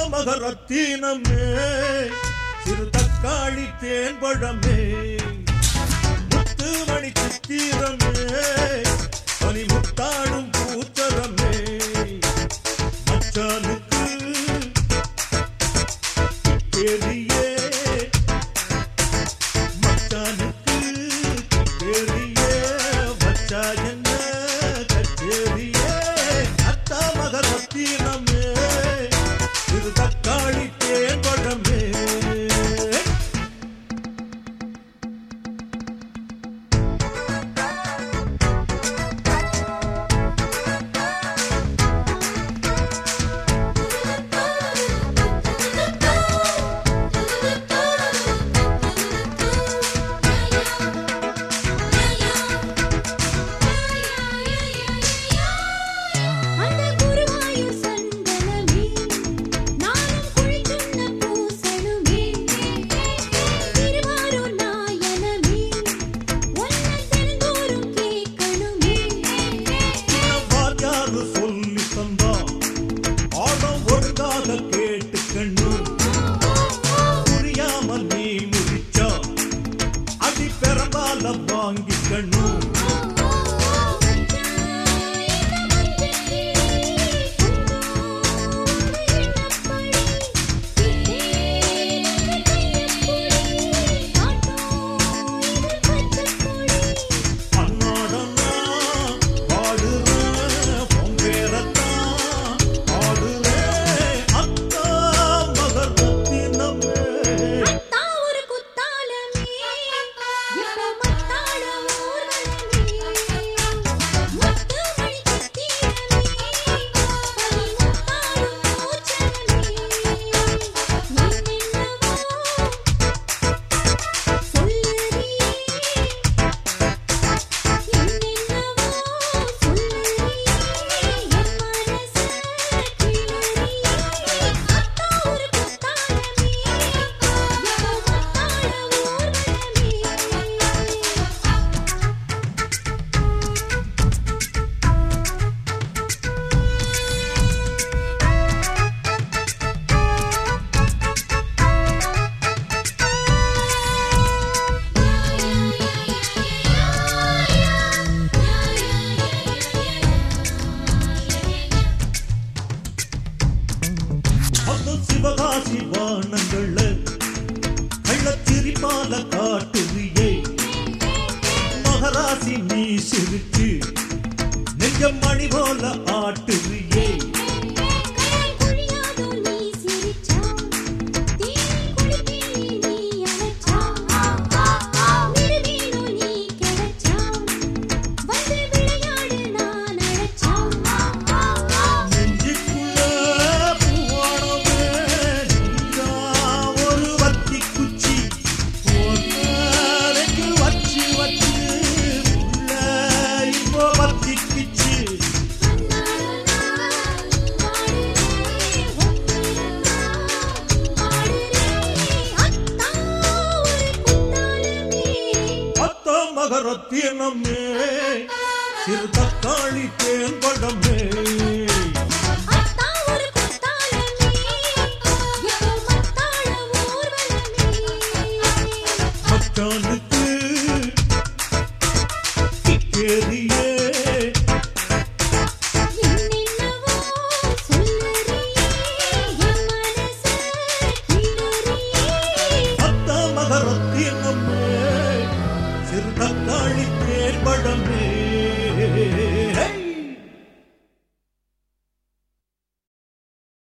மகரத்தீனமே சிறு தக்காளி தேன்பழமே முத்துமணி சித்திரமே பனி முத்தாடும் பூத்தரமே மச்சானுக்கு பெரியே மச்சானுக்கு பெரியே மச்சா என்ன கச்சேரியே அத்தா மகரத்தீனமே இது தக்காளி தேன்பழமே அந்த குருவாயூர் சந்தனமே நானும் குளிச்சுண்ண பூசணுமே திருவாரூர் நாயனமே ஒன்ன தினந்தோறும் கேட்கணுமே வாத்தியாரு சொல்லி தந்தா ஆடம் ஒழுங்காக கேட்டுக்கணும் புரியாம நீ முடிச்சா அடி பெறந்தால வாங்கிக்கணும் அன்னாடனா பாடுறேன் பொங்கேரத்தான் ஆடுறேன் அத்தா மகர் ரத்தினமே அந்த சிவகாசி வானங்கள்ல கள்ளச்சிரிப்பால காட்டுறியே மகராசி நீ சிரிச்சு நெஞ்சம் மணி போல ஆட்டுறியே நெஞ்சுக்குள்ள பூவானமே நீதான் ஒரு வத்தி குச்சி ஒன்னரைக்கு வச்சு வச்சு உள்ள இப்போ வத்திக்குச்சு அத்த மகரத்தினமே சிறு தக்காளி தேன்படமே